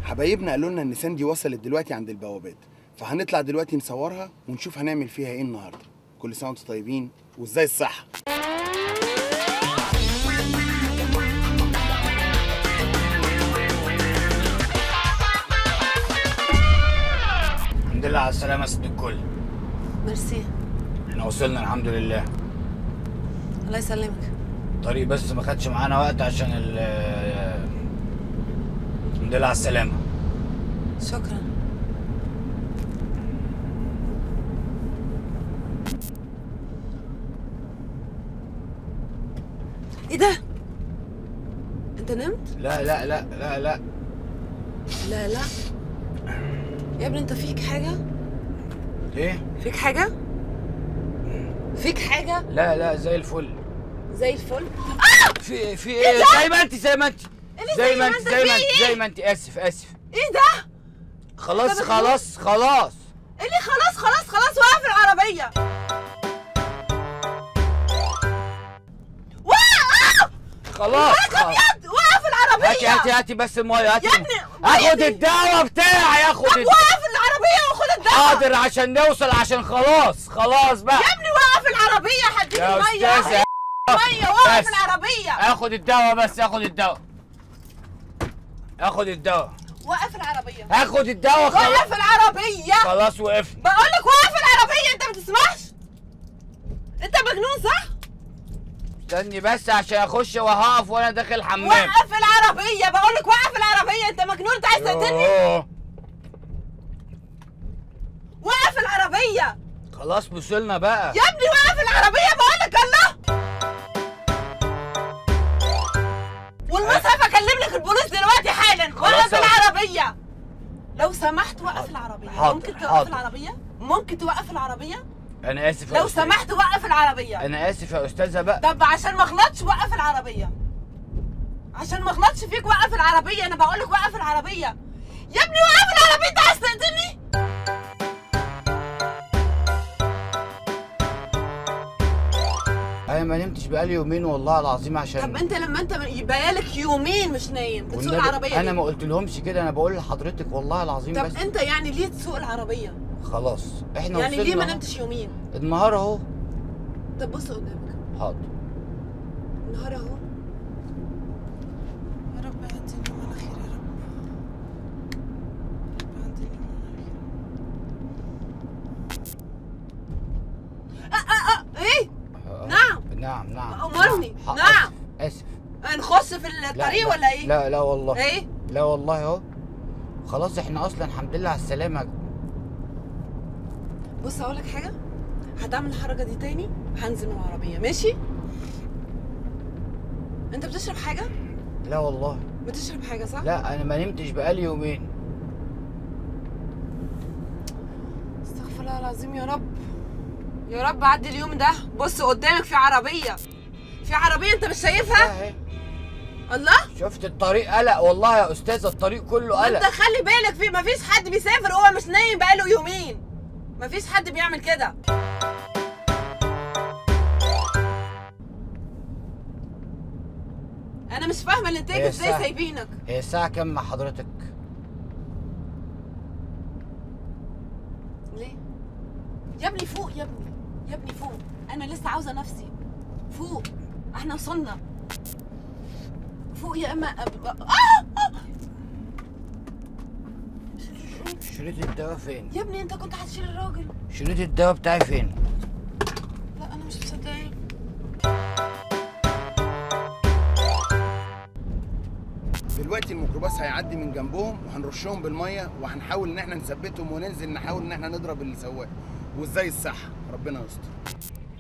حبايبنا قالوا لنا ان ساندي وصلت دلوقتي عند البوابات فهنطلع دلوقتي نصورها ونشوف هنعمل فيها ايه النهارده كل سنه وانتم طيبين وازاي الصحه الحمد لله على السلامة يا ست الكل ميرسي احنا وصلنا الحمد لله الله يسلمك الطريق بس ما خدش معانا وقت عشان ال الحمد لله على السلامة شكرا ايه ده انت نمت لا لا لا لا لا لا لا يا ابني انت فيك حاجه ايه فيك حاجه فيك حاجه لا لا زي الفل زي الفل في في ايه زي ما انت زي ما انت زي ما انت زي ما انت زي ما انت اسف اسف ايه ده خلاص أنت خلاص خلاص ايه اللي خلاص خلاص خلاص وقف العربيه وقف خلاص وقف خلاص. يد وقف العربيه هاتي هاتي هاتي بس المايه هاتي يا ابني، اخد مية. الدواء بتاعي اخد طب الد- وقف العربيه وخد الدواء حاضر عشان نوصل عشان خلاص خلاص بقى يا ابني وقف العربيه هديك يا الميه استاذ ميه وقف بس. العربيه اخد الدواء بس اخد الدواء اخد الدواء وقف العربيه هاخد الدواء خلاص وقف العربيه خلاص وقفت بقول لك وقف العربيه انت ما تسمعش انت مجنون صح استني بس عشان اخش وهقف وانا داخل الحمام وقف العربيه بقول لك وقف العربيه انت مجنون انت عايز تقتلني يوه. وقف العربيه خلاص وصلنا بقى يا ابني وقف العربيه بقول لك الله والمصحف اكلم لك البوليس دلوقتي حالا وقف يا- العربيه لو سمحت وقف العربيه حاضر، ممكن توقف حاضر. العربيه ممكن توقف العربيه انا اسف يا لو أستاذ. سمحت وقف العربيه انا اسف يا استاذه بقى طب عشان ما اغلطش وقف العربيه عشان ما اغلطش فيك وقف العربيه انا بقول لك وقف العربيه يا ابني وقف العربيه انت عايز تقتلني انا ما نمتش بقالي يومين والله العظيم عشان طب انت لما انت يبقى لك يومين مش نايم بتسوق والنبي العربيه انا ليه؟ ما قلت لهمش كده انا بقول لحضرتك والله العظيم طب بس انت يعني ليه تسوق العربيه خلاص احنا يعني ليه وصلنا ما أهو. نمتش يومين النهار اهو طب بص قدامك حاضر النهار اهو يا رب يعدي اليوم على خير يا رب يعدي اليوم على خير اه اه اه ايه آه. نعم. نعم نعم أمرني. حق- نعم. اسف نخش في لا الطريق لا ولا ايه لا لا والله ايه لا والله اهو خلاص احنا اصلا الحمد لله على السلامه بص اقول لك حاجه هتعمل الحركه دي تاني هنزل من العربيه ماشي انت بتشرب حاجه لا والله بتشرب حاجه صح لا انا ما نمتش بقالي يومين استغفر الله العظيم يا رب يا رب عدي اليوم ده بص قدامك في عربيه في عربيه انت مش شايفها لا، اهي. الله شفت الطريق قلق والله يا استاذه الطريق كله انت قلق خلي بالك في مفيش حد بيسافر هو مش نايم بقاله يومين مفيش حد بيعمل كده انا مش فاهمه الانتاج هي ازاي الساعة- سايبينك هي الساعه كام مع حضرتك ليه يا ابني فوق يا ابني يا ابني فوق انا لسه عاوزه نفسي فوق احنا وصلنا فوق يا اما أب... آه! آه! شريط الدواء فين يا ابني انت كنت هتشيل الراجل شريط الدواء بتاعي فين لا انا مش مصدقه دلوقتي الميكروباص هيعدي من جنبهم وهنرشهم بالميه وهنحاول ان احنا نثبتهم وننزل نحاول ان احنا نضرب السواق وازاي الصح ربنا يستر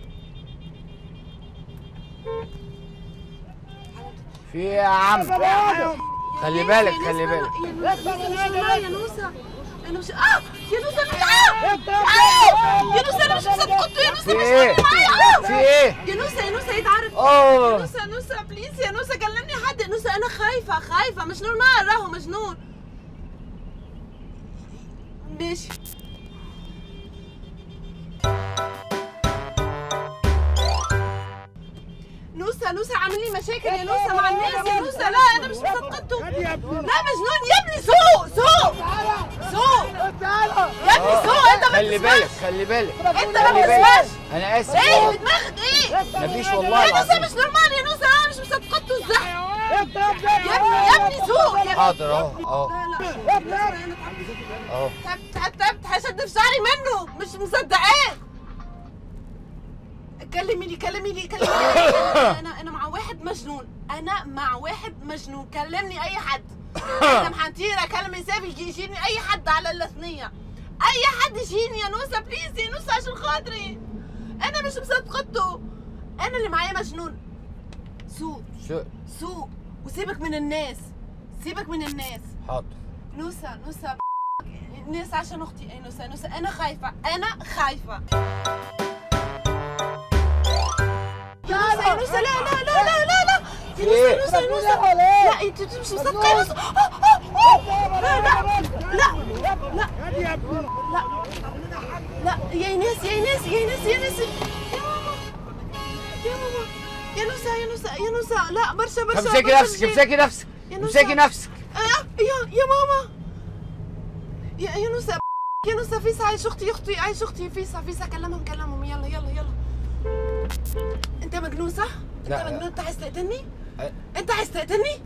في ايه يا عم خلي بالك خلي بالك يا نوسة يا نوسة انا مش اه يا نوسة انا آه! آه! يا نوسة انا مش مصدقته يا نوسة في مش ايه معايا في ايه يا نوسة يا نوسة يتعرف يا اه نوسة يا نوسة بليز يا نوسة كلمني حد يا نوسة انا خايفة خايفة مجنون ما اقراه مجنون ماشي نوسة نوسة عامل لي مشاكل يا نوسة مع الناس يا نوسة لا انا مش مصدقته لا مجنون يا ابني سوق سوق خلي بالك خلي بالك انت ما خلي بالك بتسمعش انا اسف ايه والله. في دماغك ايه مفيش والله يا نوسة العظيم مش نورمال يا نوسة انا مش مصدقته ازاي يا ابني يا ابني سوق يا ابني حاضر اهو اهو لا لا انا اهو تعبت تعبت تعبت هشد في شعري منه مش مصدقاه كلميني كلميني كلميني انا انا مع واحد مجنون انا مع واحد مجنون كلمني اي حد انا محنتيرة كلمي سافي يجي يجيني اي حد على الاثنية اي حد يجيني يا نوسة بليز يا نوسة عشان خاطري انا مش مصدقته انا اللي معايا مجنون سوق شو سوق وسيبك من الناس سيبك من الناس حاضر نوسة نوسة ناس عشان اختي اي نوسة نوسة انا خايفة انا خايفة يا نوسة يا نوسة لا لا لا لا لا لا يا نوسة يا نوسة يا نوسة لا انت أنت مش مصدقة يا نوسة آه، آه، آه. لا لا لا لا لا لا يا ايناس يا ايناس يا ايناس يا ايناس يا ماما يا ماما يا نوسة يا نوسة يا نوسة لا برشا برشا امسكي برشا نفسك مشي. امسكي نفسك يا نوسة. امسكي نفسك آه، يا يا ماما يا يا نوسة يا نوسة فيسا عايش اختي اختي عايش اختي فيسا فيسا كلمهم كلمهم يلا يلا يلا انت مجنون صح؟ لا. انت مجنون انت عايز تقتلني؟ أ- انت عايز تقتلني؟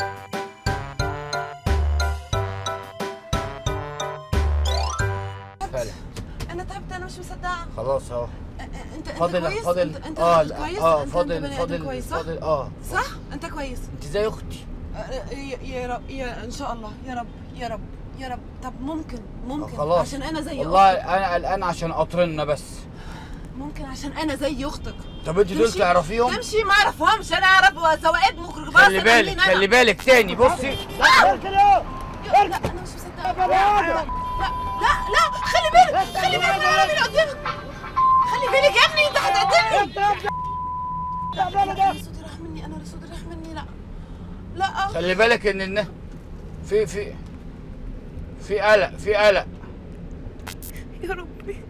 فعلا انا تعبت انا مش مصدقة خلاص اهو أ- أ- انت انت فاضل كويس؟ فاضل انت, انت اه انت لا، كويس؟ اه انت- انت فاضل بني آدم فاضل كويس صح؟ فاضل اه صح؟ انت كويس انت زي اختي أ- يا يا رب يا ان شاء الله يا رب يا رب يا رب طب ممكن ممكن خلاص عشان انا زي والله اختك انا قلقان عشان قطرنا بس ممكن عشان انا زي اختك طب انت دول تمشي- تعرفيهم تمشي ما اعرفهمش انا اعرف سواقات ميكروباص خلي بالك خلي بالك تاني بصي لا انا مش مصدقه لا لا لا لا خلي بالك خلي بالك من العالم اللي قدامك خلي بالك يا ابني انت هتقتلني انا صوتي راح مني انا صوتي راح مني لا لا خلي بالك ان الن... في في في قلق في قلق يا ربي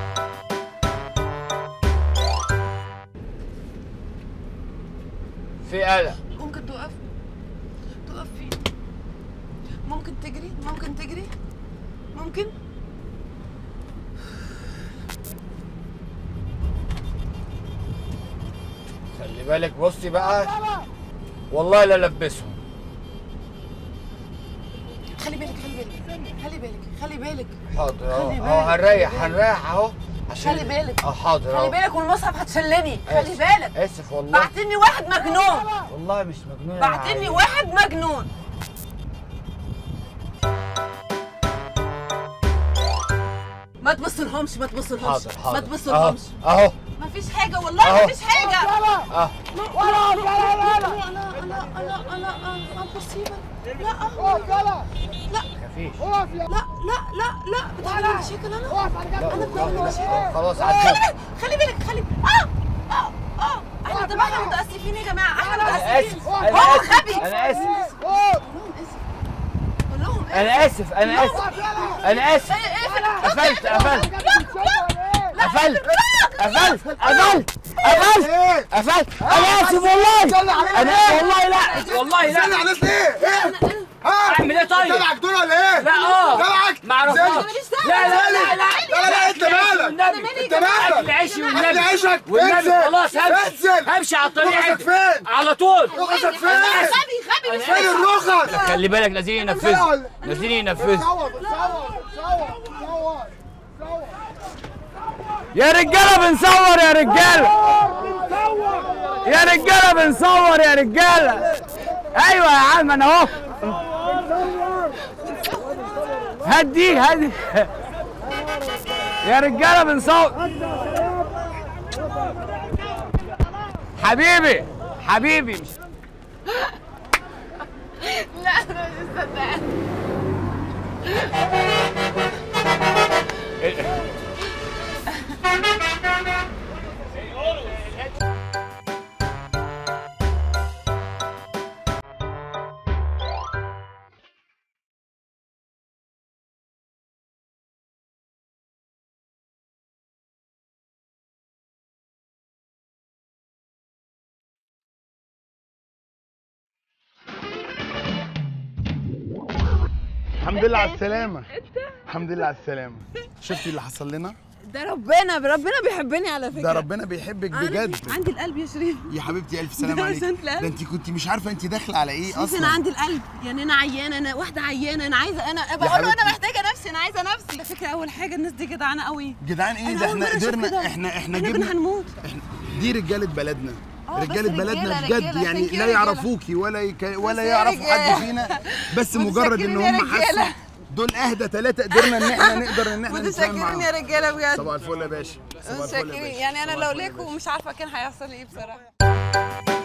في قلق ممكن توقف توقف فين ممكن تجري ممكن تجري ممكن خلي بالك بصي بقى والله لا لبسهم خلي بالك خلي بالك خلي بالك خلي بالك حاضر اهو خلي اهو بالك. هنريح هنريح اهو عشان خلي بالك. اه حاضر خلي اهو بالك والمصحف هتشلني خلي آسف. بالك اسف والله بعتني واحد مجنون والله مش مجنون أنا بعتني عارف. واحد مجنون ما تبصلهمش ما تبصلهمش حاضر حاضر ما اهو تبصلهمش اهو ما فيش حاجة والله أهو. ما فيش حاجة اه لا لا لا لا لا لا لا لا امبوسيبل لا لا خفيف لا لا لا لا بتعمل مشاكل انا لا انا بتعمل والله مشاكل لا. خلاص خلي عديت بالك خلي بالك خلي اه اه اه احنا طب احنا متاسفين يا جماعه احنا انا متاسفين اسف هو انا اسف غبي انا اسف قول لهم اسف قول لهم اسف انا اسف انا اسف انا اسف قفلت قفلت قفلت قفلت قفلت قفلت قفلت انا اسف والله انا اسف والله لا والله استنى لا على الناس ليه؟ ايه؟ ها؟ اعمل ايه طيب؟ تبعك دول ولا ايه؟ لا اه تبعك؟ ما اعرفهاش لا لا لا لا لا لا انت مالك؟ والنبي انت مالك؟ اكل عيشي والنبي اكل عيشك والنبي انزل خلاص همشي انزل همشي على الطريق رخصك عدل. فين؟ على طول رخصك فين؟ غبي غبي مش فين الرخص؟ خلي بالك نازلين ينفذوا نازلين ينفذوا صور صور صور صور صور يا رجاله بنصور يا رجاله يا رجاله بنصور يا رجاله ايوه يا عم انا اهو هدي هدي يا رجاله بنصور حبيبي حبيبي مش لا انا مش مصدقه الحمد لله على السلامة الحمد لله على السلامة شفتي اللي حصل لنا ده ربنا ربنا بيحبني على فكره ده ربنا بيحبك أنا بجد عندي القلب يا شيرين يا حبيبتي الف سلام ده عليك عشان القلب. ده انت كنت مش عارفه انت داخله على ايه شوفي انا اصلا عندي القلب يعني انا عيانه انا واحده عيانه انا عايزه انا بقول له انا حبيبتي. محتاجه نفسي انا عايزه نفسي على فكره اول حاجه الناس دي جدعانه قوي جدعان ايه أنا ده أول احنا مرة أشوف قدرنا كده. احنا احنا احنا جبنا كنا هنموت احنا دي رجاله بلدنا آه، بس رجاله بلدنا رجالة، بجد رجالة، يعني thank you لا رجالة. يعرفوكي ولا يك... ولا يا يعرفوا رجالة. حد فينا بس مجرد ان متشكرين يا هم رجالة. حسوا دول اهدى ثلاثه قدرنا ان احنا نقدر ان احنا نتفاهم متشكرين معاهم يا رجاله بجد صباح الفل يا باشا صباح الفل يا متشكرين باشا. يعني انا صباح لو الفل يا ليكوا باشا. مش عارفه كان هيحصل ايه بصراحه